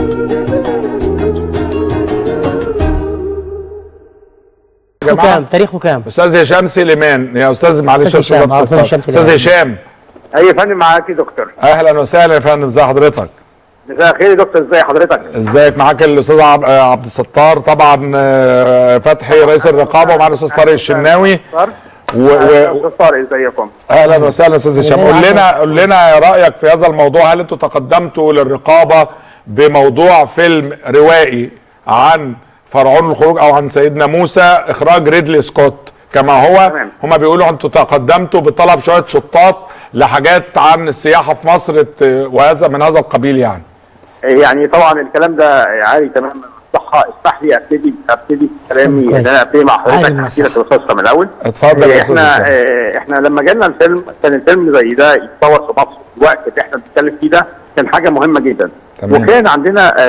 يا جماعه كام تاريخه كام استاذ هشام سليمان يا استاذ معلش أستاذ هشام، آه، أستاذ هشام استاذ سليمان. هشام اي يا فندم معاك يا دكتور اهلا وسهلا يا فندم ازي حضرتك مساء الخير يا دكتور ازي حضرتك ازيك معاك الاستاذ عب- آه، عبد الستار طبعا آه، فتحي رئيس الرقابه ومعانا الاستاذ طارق الشناوي و... و... استاذ طارق ازيكم اهلا وسهلا استاذ هشام قول لنا قول لنا رايك في هذا الموضوع هل انتوا تقدمتوا للرقابه بموضوع فيلم روائي عن فرعون الخروج او عن سيدنا موسى اخراج ريدلي سكوت كما هو تمام. هما بيقولوا انتوا تقدمتوا بطلب شويه شطات لحاجات عن السياحه في مصر ت- وهذا من هذا القبيل يعني يعني طبعا الكلام ده عالي تماما الصحه اسمح لي ابتدي ابتدي كلامي كويس. ان انا ابتدي مع عالي حضرتك من احكي لك القصه من الاول اتفضل يا آه، أستاذ احنا هشام. آه، احنا لما جالنا الفيلم كان الفيلم زي ده يتصور في مصر في الوقت اللي احنا بنتكلم فيه ده كان حاجه مهمه جدا تمام. وكان عندنا آه،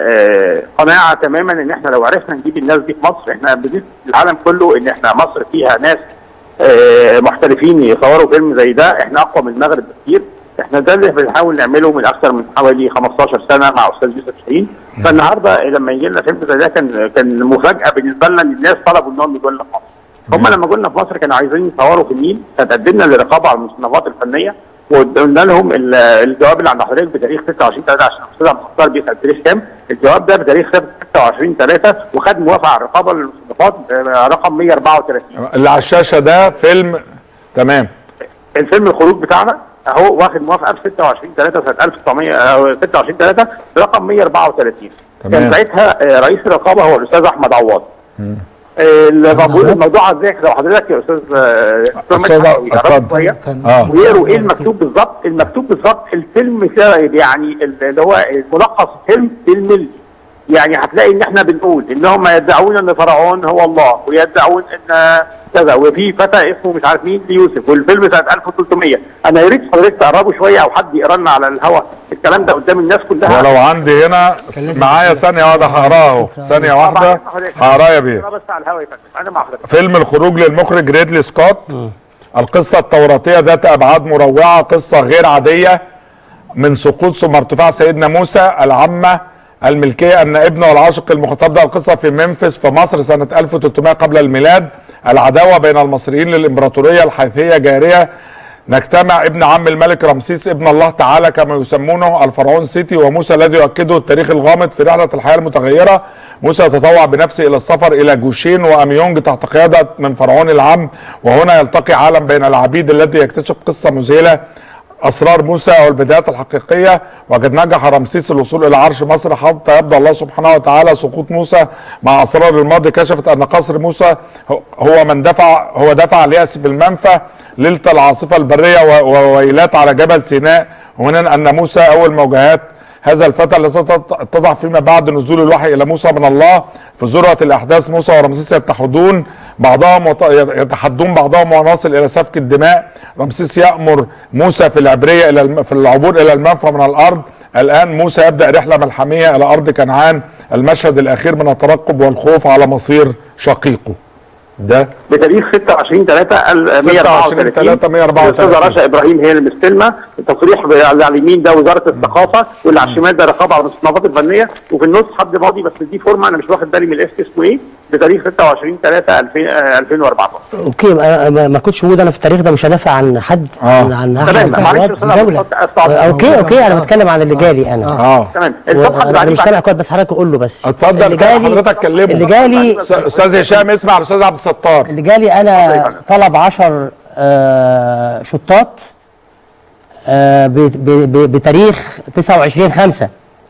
آه، قناعه تماما ان احنا لو عرفنا نجيب الناس دي في مصر احنا بنثبت العالم كله ان احنا مصر فيها ناس آه، محترفين يصوروا فيلم زي ده احنا اقوى من المغرب بكتير احنا ده اللي بنحاول نعمله من اكثر من حوالي 15 سنه مع استاذ يوسف شاهين فالنهارده لما يجي لنا فيلم زي ده كان كان مفاجاه بالنسبه لنا ان الناس طلبوا انهم يجوا لنا في مصر هم لما قلنا في مصر كانوا عايزين يصوروا في النيل فتقدمنا للرقابه على المصنفات الفنيه وقلنا لهم ال- الجواب اللي عند حضرتك بتاريخ 26 3 عشان الاستاذ عبد الستار بيسال تاريخ كام؟ الجواب ده بتاريخ 26 3 وخد موافقه على الرقابه للمصنفات آه، رقم 134 اللي على الشاشه ده فيلم تمام الفيلم الخروج بتاعنا اهو واخد موافقه ب 26 3 سنه 1900 آه، 26 3 برقم 134 تمام. كان ساعتها آه، رئيس الرقابه هو الاستاذ احمد عوض آه، الموضوع الموضوع على ذلك لو حضرتك يا استاذ آه، دكتور أستاذ مدحت اتفضل. يعرفوا شويه اه ويقروا ايه المكتوب بالظبط المكتوب بالظبط الفيلم ده يعني اللي هو ملخص الفيلم بالملي يعني هتلاقي ان احنا بنقول انهم يدعون ان فرعون هو الله ويدعون ان كذا وفي فتى اسمه مش عارف مين يوسف والفيلم سنه 1300 انا يا ريت حضرتك تقربوا شويه او حد يقرا لنا على الهواء الكلام ده قدام الناس كلها ولو عندي هنا معايا ثانيه واحده هقراه اهو ثانيه واحده هقراه يا بيه أنا بس على الهواء يا فندم انا مع حضرتك فيلم الخروج للمخرج ريدلي سكوت القصة التوراتية ذات أبعاد مروعة قصة غير عادية من سقوط ثم ارتفاع سيدنا موسى العامة الملكية أن ابنه العاشق المخاطب ده القصة في منفس في مصر سنة 1300 قبل الميلاد العداوة بين المصريين للإمبراطورية الحيثية جارية نجتمع ابن عم الملك رمسيس ابن الله تعالى كما يسمونه الفرعون سيتي وموسى الذي يؤكده التاريخ الغامض في رحلة الحياة المتغيرة موسى يتطوع بنفسه إلى السفر إلى جوشين وأميونج تحت قيادة من فرعون العم وهنا يلتقي عالم بين العبيد الذي يكتشف قصة مذهلة اسرار موسى والبدايات الحقيقيه وقد نجح رمسيس الوصول الى عرش مصر حتى يبدو الله سبحانه وتعالى سقوط موسى مع اسرار الماضي كشفت ان قصر موسى هو من دفع هو دفع الياس في المنفى ليله العاصفه البريه و- وويلات على جبل سيناء ومن ان موسى اول موجهات هذا الفتى الذي اتضح فيما بعد نزول الوحي الى موسى من الله في ذروه الاحداث موسى ورمسيس يتحدون بعضهم وط- يتحدون بعضهم ونصل الى سفك الدماء رمسيس يامر موسى في العبريه الى الم... في العبور الى المنفى من الارض الان موسى يبدا رحله ملحميه الى ارض كنعان المشهد الاخير من الترقب والخوف على مصير شقيقه ده بتاريخ 26 3 26 3 134. الاستاذه رشا ابراهيم هي اللي مستلمه التصريح اللي على اليمين ده وزاره الثقافه واللي على الشمال ده رقابه على المصنفات الفنيه وفي النص حد فاضي بس دي فورمه انا مش واخد بالي من الاسم اسمه ايه بتاريخ 26 3 2014 اوكي ما, ما- ما كنتش موجود انا في التاريخ ده مش هدافع عن حد آه. عن عن تمام، أحد معلش الفروات يا أستاذ في عبد الدوله الفتاح، أستاذ آه، اوكي اوكي انا بتكلم عن اللي جالي انا اه تمام الصفحه اللي انا بعدين مش سامع كويس بس حضرتك قول له بس اتفضل اللي جالي حضرتك كلمه اللي جالي استاذ هشام اسمع الاستاذ عبد الستار اللي جالي انا طلب 10 آه شطات آه ب- ب- ب- بتاريخ 29 5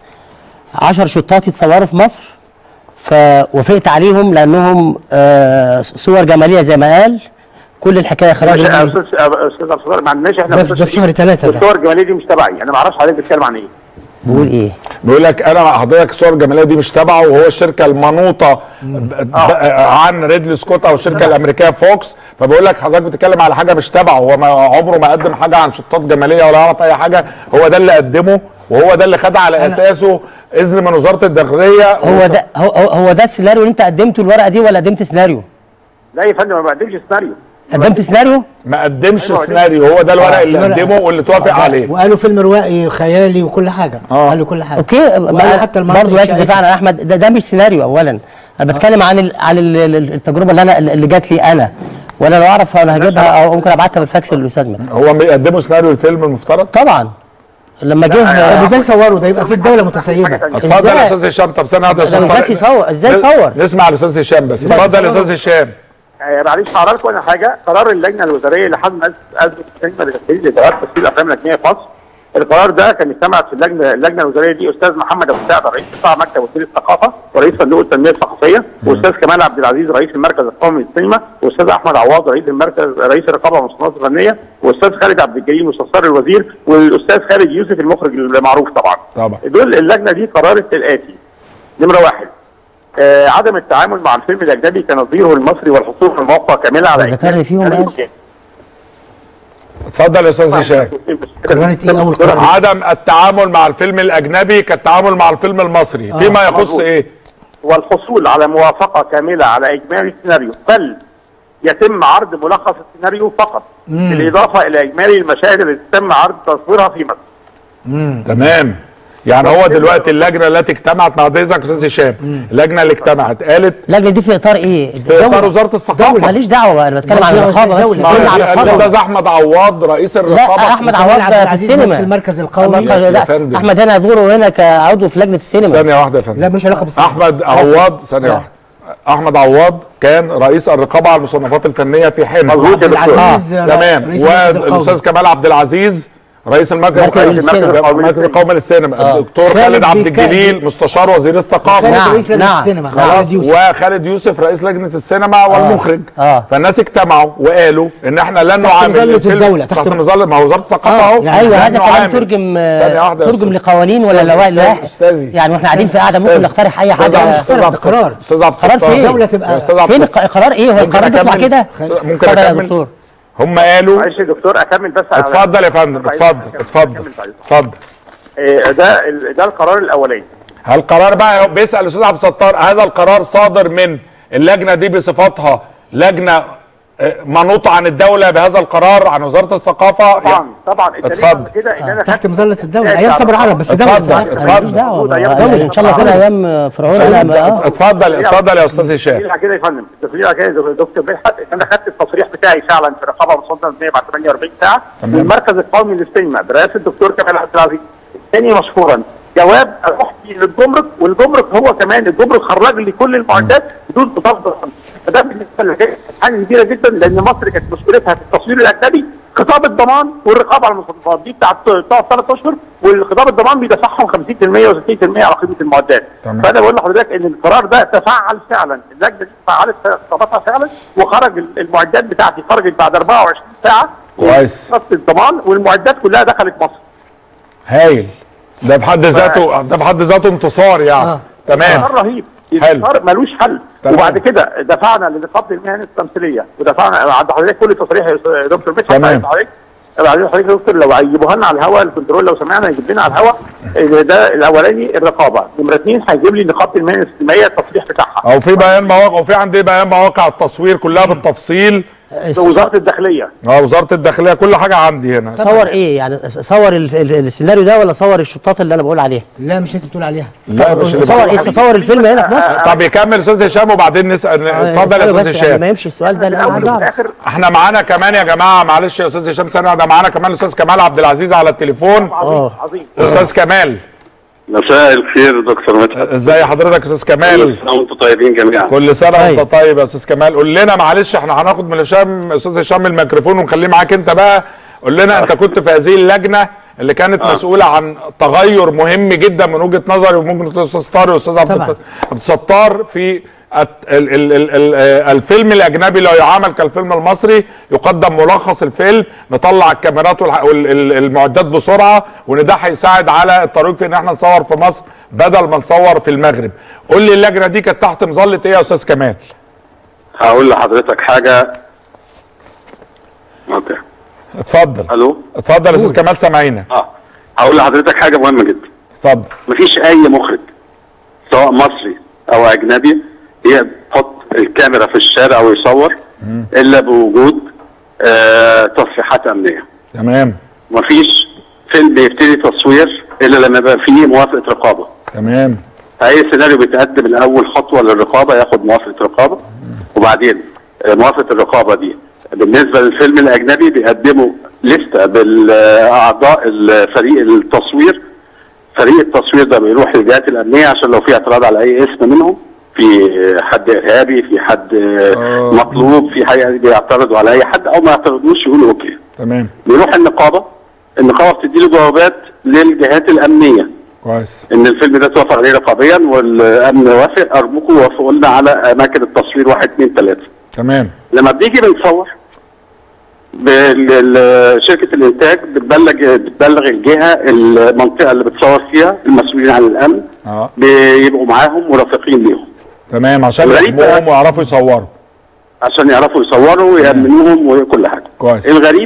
10 شطات يتصوروا في مصر فوافقت عليهم لانهم آه صور جماليه زي ما قال كل الحكايه خرج ماشي، يا منهم- استاذ استاذ عبد الستار معلش احنا ده في- ده في شهر ثلاثة ده. الصور الجماليه دي مش تبعي انا ما اعرفش حضرتك بتتكلم عن ايه بيقول ايه بيقول لك انا مع حضرتك الصور الجماليه دي مش تبعه وهو الشركه المنوطه ب- ب- عن ريدلي سكوت او الشركه الامريكيه فوكس فبقول لك حضرتك بتتكلم على حاجه مش تبعه هو ما عمره ما قدم حاجه عن شطات جماليه ولا يعرف اي حاجه هو ده اللي قدمه وهو ده اللي خد على اساسه اذن من وزاره الداخليه هو ده هو هو- هو ده السيناريو اللي انت قدمته الورقه دي ولا قدمت سيناريو؟ لا يا فندم ما بقدمش سيناريو قدمت سيناريو ما قدمش أيوة، سيناريو هو ده الورق اللي الورق. قدمه واللي توافق عليه وقالوا فيلم روائي خيالي وكل حاجه آه. قالوا كل حاجه اوكي وقالوا حتى المناطق برضه ليس الشائكة. دفاعا عن احمد ده, ده مش سيناريو اولا انا بتكلم عن ال عن ال ال- التجربه اللي انا اللي جات لي انا وانا لو اعرف انا هجيبها او ممكن ابعتها بالفاكس للاستاذ مدحت هو بيقدموا سيناريو الفيلم المفترض طبعا لما طب جه ازاي صوروا ده يبقى في الدوله متسيبه حاجة تانية. اتفضل يا إزاي؟ استاذ هشام طب ثانيه واحده يا ده استاذ بس طارق. يصور ازاي نس- يصور نسمع الاستاذ هشام بس لا، اتفضل يا يصوروا. استاذ هشام آه، معلش هقرا لكم انا حاجه قرار اللجنه الوزاريه لحل ازمه السينما لتسهيل اجراءات تسجيل الافلام الاجنبيه في مصر القرار ده كان اجتمعت في اللجنه اللجنه الوزاريه دي استاذ محمد ابو سعد رئيس قطاع مكتب وزير الثقافه ورئيس صندوق التنميه الثقافيه واستاذ كمال عبد العزيز رئيس المركز القومي للسينما واستاذ احمد عواض رئيس المركز رئيس الرقابه والمصنفات الفنيه واستاذ خالد عبد الجليل مستشار الوزير والاستاذ خالد يوسف المخرج المعروف طبعا طبعا. دول اللجنه دي قررت الاتي نمره واحد آه عدم التعامل مع الفيلم الاجنبي كنظيره المصري والحصول على مواقع كامله على ذكر لي فيهم إنتاج إيه؟ المكان. اتفضل يا استاذ هشام قررت ايه اول قرار عدم التعامل مع الفيلم الاجنبي كالتعامل مع الفيلم المصري فيما يخص مظبوط. ايه والحصول على موافقه كامله على اجمالي السيناريو بل يتم عرض ملخص السيناريو فقط بالاضافه الى اجمالي المشاهد التي تم عرض تصويرها في مصر تمام يعني هو دلوقتي اللجنه التي اجتمعت مع ضيزك استاذ هشام اللجنه اللي اجتمعت قالت اللجنه دي في اطار ايه؟ في اطار وزاره الثقافه ماليش دعوه بقى انا بتكلم عن ماليش دعوة الرقابه بس إزاي ما بتكلم عن هي الرقابه الاستاذ احمد عواد رئيس الرقابه لا احمد وكمال عواد عبد في العزيز السينما ماسك المركز القومي. أما- يا لا فندم. احمد هنا دوره هنا كعضو في لجنه السينما ثانيه واحده يا فندم لا مش علاقه بالسينما احمد عواد ثانيه لا. واحده احمد عواد كان رئيس الرقابه على المصنفات الفنيه في حين مظبوط يا عبد دكتور. العزيز آه. رئيس تمام المركز القومي. والاستاذ كمال عبد العزيز رئيس المركز مركز القومي السينما. للسينما. المركز القومي للسينما آه. الدكتور خالد خالد عبد بيكا- الجليل مستشار وزير الثقافه خالد نعم، رئيس لجنه نعم. السينما خلاص. خالد يوسف وخالد يوسف رئيس لجنه السينما والمخرج آه. فالناس اجتمعوا وقالوا ان احنا لن نعامل مظلة الفيلم- الدولة، تحت تحت- مظله ما هو وزاره الثقافه آه، اهو يعني ايوه لن هذا كلام نعامل. ترجم ثانيه واحده يا ترجم أستاذ. لقوانين ولا أستاذ- لوائح لوائح أستاذي. يعني واحنا قاعدين في قاعده ممكن أستاذ. نقترح اي أستاذ عبد- حاجه أستاذ ده عبد- قرار. استاذ عبد قرار الستار. فين؟ الدولة تبقى- يا أستاذ عبد فين الستار. الق- قرار ايه هو ممكن القرار بيطلع أكمل؟ كده ممكن اتفضل يا أكمل؟ دكتور هم قالوا معلش يا دكتور اكمل بس على- اتفضل يا فندم طيب، اتفضل أكمل- اتفضل أكمل طيب. اتفضل آه، ده ال- ده القرار الاولاني القرار بقى بيسال الاستاذ عبد الستار هذا القرار صادر من اللجنه دي بصفتها لجنه آه، منوطه عن الدوله بهذا القرار عن وزاره الثقافه طبعا طبعا انت ليه اتفضل. بعد كده ان انا تحت خدت- مظله الدوله آه، ايام صبر طبعاً. عرب بس دوله اتفضل تبعت- اتفضل ماليش دعوه موجود أيام بقى. دولة. ان شاء الله كده دولة. ايام فرعون انا ما- آه. اتفضل اتفضل يا استاذ هشام التسجيل على كده يا فندم التسجيل على كده يا دكتور مدحت ان انا خدت التصريح بتاعي فعلا في الرقابه والسلطه الفنيه بعد 48 ساعه تمام. والمركز القومي للسينما برئاسه الدكتور كمال عبد العزيز الثاني مشكورا جواب اروح فيه للجمرك والجمرك هو كمان الجمرك خرج لي كل المعدات بدون بطاقه فده بالنسبه لي حاجه كبيره جدا لان مصر كانت مشكلتها في التصوير الاجنبي خطاب الضمان والرقابه على المصنفات دي بتاعت بتقعد ثلاث اشهر والخطاب الضمان بيدفعهم 50% و60% على قيمه المعدات تمام. فانا بقول لحضرتك ان القرار ده تفعل فعلا اللجنه دي فعلت خطاباتها فعلا وخرج المعدات بتاعتي خرجت بعد 24 ساعه كويس. خط الضمان والمعدات كلها دخلت مصر هايل ده بحد ذاته ده بحد ذاته انتصار يعني آه. تمام قرار رهيب حلو. قرار ملوش حل تمام. وبعد كده دفعنا لنقابه المهن التمثيليه ودفعنا عند حضرتك كل تصريح يا دكتور مدحت تمام. عند حضرتك بعدين حضرتك يا دكتور لو هيجيبوها لنا على الهواء الكنترول لو سمعنا يجيب لنا على الهواء إن ده الاولاني الرقابه نمره اثنين هيجيب لي نقابه المهن السينمائيه التصريح بتاعها او في بيان مواقع وفي عندي بيان مواقع التصوير كلها بالتفصيل وزاره الداخليه اه وزاره الداخليه كل حاجه عندي هنا صور ايه يعني صور ال- ال- السيناريو ده ولا صور الشطات اللي انا بقول عليها لا مش انت بتقول عليها لا مش اللي صور بقوله ايه حبيبي. صور الفيلم هنا في مصر طب يكمل استاذ هشام وبعدين نسال اتفضل يا اسأله استاذ بس يعني ما هشام يمشي السؤال ده لا انا عايز في اعرف الاخر احنا معانا كمان يا جماعه معلش يا استاذ هشام ثانيه واحده معانا كمان الاستاذ كمال عبد العزيز على التليفون عظيم آه. عظيم استاذ كمال مساء الخير دكتور مدحت ازي حضرتك يا استاذ كل كمال سنه وانتم طيبين جميعا كل سنه طيب. وانت طيب يا استاذ كمال قول لنا معلش احنا هناخد من هشام استاذ هشام الميكروفون ونخليه معاك انت بقى قول لنا انت كنت في هذه اللجنه اللي كانت مسؤوله عن تغير مهم جدا من وجهه نظري وممكن استاذ طارق واستاذ عبد طبعا. عبد الستار في الت- ال- ال- ال- ال- آه، الفيلم الاجنبي لو يعامل كالفيلم المصري يقدم ملخص الفيلم نطلع الكاميرات والمعدات بسرعه وان ده هيساعد على الطريق في ان احنا نصور في مصر بدل ما نصور في المغرب قول لي اللجنه دي كانت تحت مظله ايه يا استاذ كمال هقول لحضرتك حاجه اوكي اتفضل الو اتفضل يا استاذ كمال سامعينا اه هقول لحضرتك حاجه مهمه جدا اتفضل مفيش اي مخرج سواء مصري او اجنبي يحط الكاميرا في الشارع ويصور الا بوجود آه تصريحات امنيه تمام مفيش فيلم بيبتدي تصوير الا لما يبقى فيه موافقه رقابه تمام اي سيناريو بيتقدم الاول خطوه للرقابه ياخد موافقه رقابه وبعدين آه، موافقه الرقابه دي بالنسبه للفيلم الاجنبي بيقدموا لسته بالاعضاء فريق التصوير فريق التصوير ده بيروح للجهات الامنيه عشان لو في اعتراض على اي اسم منهم في حد ارهابي في حد آه. مطلوب في حاجه بيعترضوا على اي حد او ما يعترضوش يقولوا اوكي تمام بيروح النقابه النقابه بتدي له جوابات للجهات الامنيه كويس ان الفيلم ده توافق عليه رقابيا والامن وافق ارجوكم وافقوا لنا على اماكن التصوير واحد اثنين ثلاثه تمام لما بنيجي بنصور بال- ال- شركه الانتاج بتبلغ بتبلغ الجهه المنطقه اللي بتصور فيها المسؤولين عن الامن اه بيبقوا معاهم مرافقين ليهم تمام عشان الغريب بقى- يحموهم ويعرفوا يصوروا عشان يعرفوا يصوروا ويأمنوهم وكل حاجه كويس. الغريب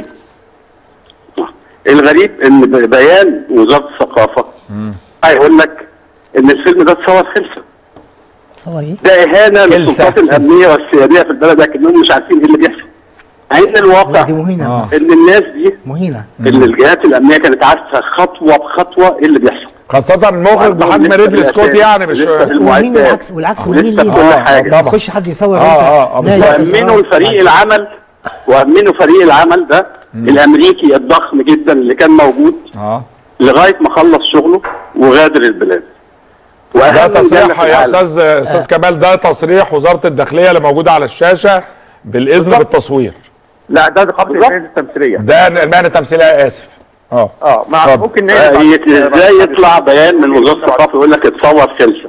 الغريب ان ب- بيان وزاره الثقافه هيقول لك ان الفيلم ده اتصور خلفه صور ايه؟ ده اهانه خلسة. للسلطات الامنيه والسياديه في البلد لكنهم مش عارفين ايه اللي بيحصل مع ان الواقع دي مهينه آه. مصر. ان الناس دي مهينه ان الجهات الامنيه كانت عارفه خطوه بخطوه ايه اللي بيحصل خاصة المخرج بحجم لسه ريدلي في سكوت الأساس. يعني مش لسه في ومهين المعدات. والعكس والعكس مهين ولسه ليه؟ كل آه، حاجه طبعا. يخش حد يصور آه، آه، آه، لا، بالظبط. لا، وامنوا فريق العمل وامنوا فريق العمل ده الامريكي الضخم جدا اللي كان موجود اه لغايه ما خلص شغله وغادر البلاد ده وأهم دولة تصريح في يا العالم. استاذ استاذ كمال ده تصريح وزارة الداخلية اللي موجودة على الشاشة بالاذن بالتصوير لا ده نقابه المهن التمثيليه ده المهنة التمثيلية اسف اه اه مع اتفضل. ممكن آه، نقل يت- ازاي يطلع بيان من وزاره الثقافه يقول لك اتصور خلسه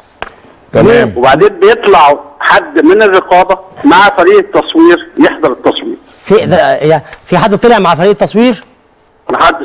تمام وبعدين بيطلع حد من الرقابه مع فريق التصوير يحضر التصوير في ده- يا- في حد طلع مع فريق التصوير؟ محدش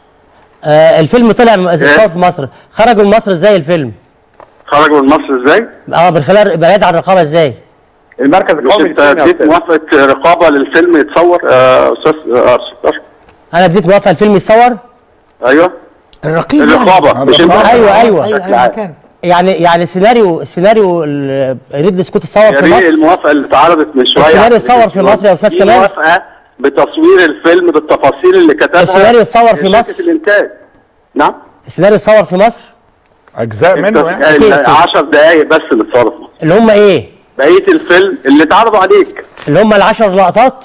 آه الفيلم طلع م- صور في مصر خرجوا من مصر ازاي الفيلم؟ خرجوا من مصر ازاي؟ اه من خلال بعيد عن الرقابه ازاي؟ المركز مش القومي انت للفيلم يا اديت أستاذ. موافقه رقابه للفيلم يتصور آه، استاذ آه، أستاذ انا اديت موافقه الفيلم يتصور؟ ايوه الرقيب يعني. الرقابه مش انت أيوة، أيوة. اي بشكل اي عام. مكان يعني يعني سيناريو سيناريو ال- ريدلي سكوت اتصور يا في ريت مصر الموافقه اللي اتعرضت من شويه السيناريو على اتصور في مصر يا أستاذ دي كمال؟ موافقه بتصوير الفيلم بالتفاصيل اللي كتبها السيناريو اتصور في شركة مصر؟ الانتاج نعم السيناريو اتصور في مصر اجزاء منه يعني أكيد، أكيد. 10 دقائق بس اللي اتصور في مصر اللي هم ايه؟ بقيه الفيلم اللي اتعرضوا عليك اللي هم العشر لقطات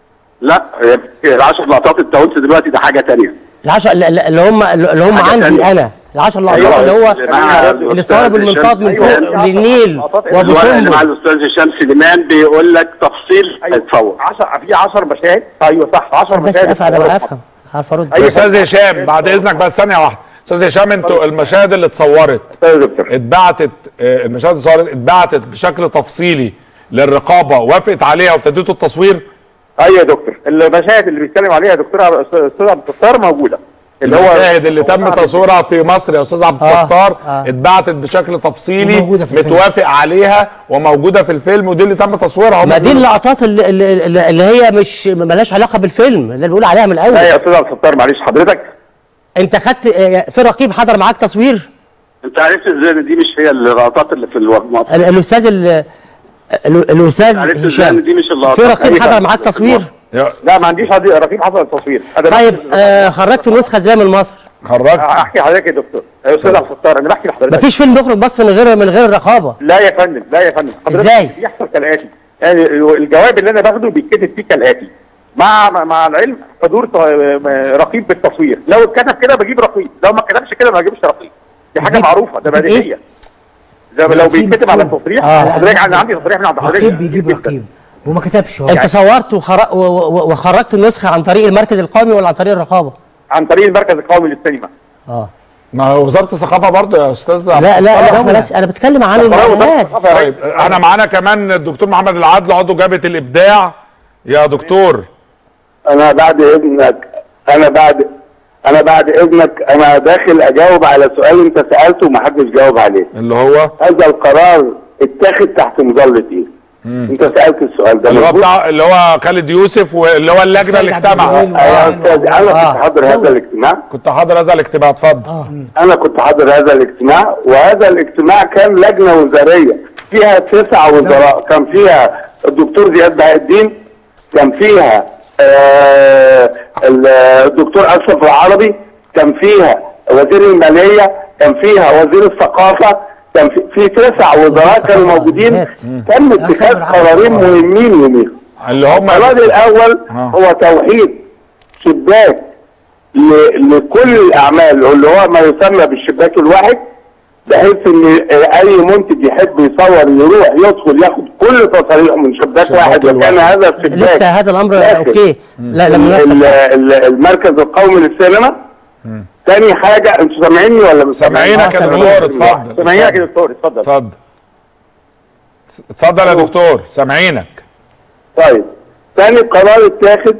لا ال 10 لقطات انت قلت دلوقتي ده حاجه تانية العشر اللي اللي هم اللي هم حاجة عندي تانية. انا العشر لقطات أيوة، اللي هو اللي مع اللي الأستاذ صور بالمنطاد من هشام فوق سليمان. للنيل وابو الورق اللي مع سمبل الاستاذ هشام سليمان بيقول لك تفصيل هيتصور 10 في 10 مشاهد ايوه صح 10 بس مشاهد افهم انا افهم عارف ارد أيوة. استاذ هشام بعد اذنك بس ثانية واحدة استاذ هشام انتوا المشاهد اللي اتصورت يا دكتور اتبعتت آه، المشاهد اللي اتصورت اتبعتت بشكل تفصيلي للرقابة وافقت عليها وابتديتوا التصوير ايوه يا دكتور المشاهد اللي بيتكلم عليها دكتور عبد- استاذ عبد الستار موجوده اللي هو المشاهد اللي تم تصويرها في مصر يا استاذ عبد آه، الستار آه. اتبعتت بشكل تفصيلي وموجودة في الفيلم. متوافق عليها وموجوده في الفيلم ودي اللي تم تصويرها هم ما دي بيقولوا- اللقطات اللي, اللي, اللي هي مش ملهاش علاقه بالفيلم اللي بنقول عليها من لا الاول يا استاذ عبد الستار معلش حضرتك انت خدت آه، في رقيب حضر معاك تصوير انت عرفت ازاي ان دي مش هي اللقطات اللي في المقطع ال- الاستاذ ال- ال- الاستاذ عرفت ازاي هشام ان دي مش اللقطات في رقيب أيوة. حضر معاك تصوير يا- لا ما عنديش حد- رقيب حصل التصوير أنا طيب بحكي- آه خرجت نسخه ازاي من مصر خرجت احكي لحضرتك يا دكتور يا استاذ عبد الستار انا بحكي لحضرتك مفيش فيلم بيخرج مصر من غير من غير الرقابه لا يا فندم لا يا فندم حضرتك إزاي؟ بيحصل كالاتي يعني الجواب اللي انا باخده بيتكتب فيه كالاتي مع مع العلم حضور ط- رقيب بالتصوير لو اتكتب كده بجيب رقيب لو ما اتكتبش كده ما بجيبش رقيب دي حاجه بيجيب- معروفه ده بيجيب بديهيه زي ما لو في بيتكتب على مكتوب. التصريح آه. حضرتك انا عندي تصريح من عند حضرتك رقيب بيجيب جدا. رقيب وما كتبش هو انت صورت وخر... و... و... وخرجت النسخه عن طريق المركز القومي ولا عن طريق الرقابه عن طريق المركز القومي للسينما اه ما هو وزاره الثقافه برضه يا استاذ عبد لا لا لا الدولة. بلاش انا بتكلم عن القرار وزارة الناس الثقافة يا ريس. طيب انا معانا كمان الدكتور محمد العدل عضو جبهه الابداع يا دكتور انا بعد اذنك انا بعد انا بعد اذنك انا داخل اجاوب على سؤال انت سالته ومحدش جاوب عليه اللي هو هذا القرار اتاخذ تحت مظله ايه انت سالت السؤال ده اللي هو مظبوط؟ بتاع اللي هو خالد يوسف واللي هو اللجنه اللي خالد عبد اجتمعت الوهاب. يا استاذ انا آه. كنت حاضر هذا الاجتماع كنت حاضر هذا الاجتماع اتفضل انا كنت حاضر هذا الاجتماع وهذا الاجتماع كان لجنه وزاريه فيها تسع وزراء كان فيها الدكتور زياد بهاء الدين كان فيها آه، ال- الدكتور اشرف العربي كان فيها وزير الماليه كان فيها وزير الثقافه كان في, في تسع وزراء كانوا موجودين تم اتخاذ قرارين مهمين يوميها اللي هم القرار الاول آه. هو توحيد شباك ل- لكل الاعمال اللي هو ما يسمى بالشباك الواحد بحيث ان اي منتج يحب يصور يروح يدخل ياخد كل تصاريحه من شباك شباك واحد وكان الواحد. هذا الشباك لسه هذا الامر لكن اوكي لا لم ال- ينفذ ال- المركز القومي للسينما تاني حاجه انتوا سامعيني ولا مش سامعينك يا سامعين. دكتور اتفضل سامعينك يا دكتور اتفضل اتفضل اتفضل يا دكتور سامعينك طيب تاني قرار اتاخد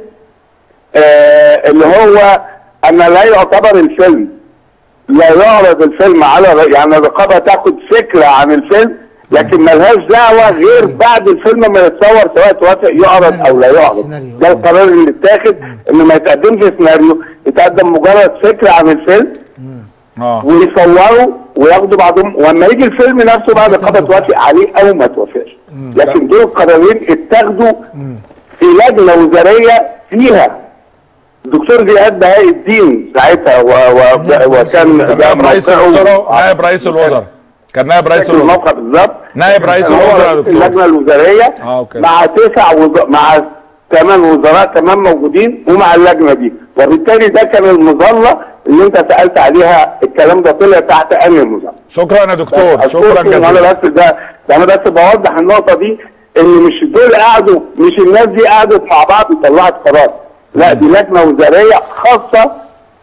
آه اللي هو ان لا يعتبر الفيلم لا يعرض الفيلم على يعني الرقابه تاخد فكره عن الفيلم لكن ملهاش دعوه غير بعد الفيلم ما يتصور سواء توافق يعرض او لا يعرض سيناريو. ده القرار اللي اتاخد ان ما يتقدمش سيناريو يتقدم مجرد فكره عن الفيلم اه ويصوروا وياخدوا بعضهم واما يجي الفيلم نفسه بقى الرقابه توافق عليه او ما توافقش لكن دول قرارين اتاخدوا في لجنه وزاريه فيها الدكتور جهاد بهاء الدين ساعتها و... و... وكان ده نائب رئيس موقعه- الوزراء نائب رئيس الوزراء كان نائب رئيس فاكر الوزراء الموقع بالظبط نائب رئيس كان هو الوزراء يا رئيس دكتور. اللجنه الوزاريه آه، أوكي. مع تسع وز... مع ثمان وزراء كمان موجودين ومع اللجنه دي وبالتالي ده كان المظله اللي انت سالت عليها الكلام ده طلع تحت انهي مظله شكرا يا دكتور شكرا أشكركم، جزيلا وانا بس ده ده انا بس بوضح النقطه دي ان مش دول قعدوا مش الناس دي قعدت مع بعض وطلعت قرار لا دي لجنه وزاريه خاصه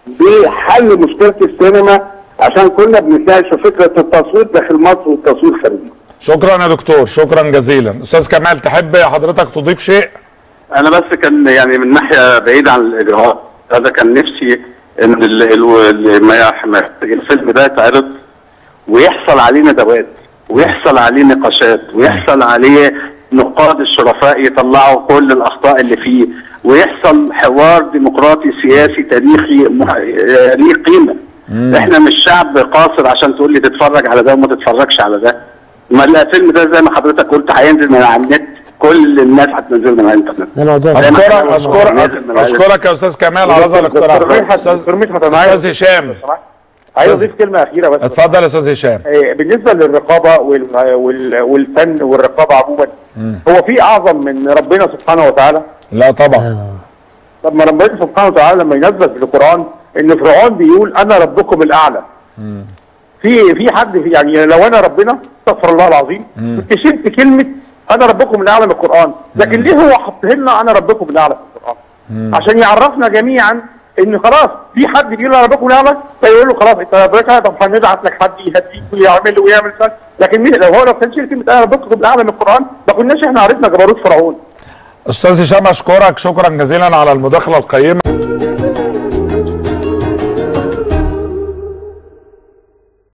بحل مشكله السينما عشان كنا بنتناقش في فكره التصوير داخل مصر والتصوير خارجي شكرا يا دكتور شكرا جزيلا استاذ كمال تحب حضرتك تضيف شيء انا بس كان يعني من ناحيه بعيده عن الاجراءات هذا كان نفسي ان ال ال ال ما يح- ما- الفيلم ده يتعرض ويحصل عليه ندوات ويحصل عليه نقاشات ويحصل عليه نقاد الشرفاء يطلعوا كل الاخطاء اللي فيه ويحصل حوار ديمقراطي سياسي تاريخي مح- آه، ليه قيمه احنا مش شعب قاصر عشان تقول لي تتفرج على ده وما تتفرجش على ده ما الفيلم ده زي ما حضرتك قلت هينزل من على النت كل الناس هتنزله من على الانترنت ده موضوع اشكرك أنا- اشكرك أنا- اشكرك يا استاذ كمال على هذا الاقتراح دكتور مدحت استاذ دكتور مدحت انا عايز استاذ هشام عايز اضيف كلمه اخيره بس اتفضل يا استاذ هشام آه، بالنسبه للرقابه وال- وال- والفن والرقابه عموما هو في اعظم من ربنا سبحانه وتعالى لا طبعا طب ما ربنا سبحانه وتعالى لما ينزل في القران ان فرعون بيقول انا ربكم الاعلى في في حد في يعني لو انا ربنا استغفر الله العظيم كنت شلت كلمه انا ربكم الاعلى من القران لكن ليه هو حط لنا انا ربكم الاعلى في القران عشان يعرفنا جميعا ان خلاص في حد بيقول انا ربكم الاعلى فيقول له خلاص انت ربنا طب هنبعت لك حد يهديك ويعمل ويعمل كذا لكن مين- لو هو لو كان شيل كلمه انا ربكم الاعلى من القران ما كناش احنا عرفنا جبروت فرعون استاذ هشام اشكرك شكرا جزيلا على المداخله القيمه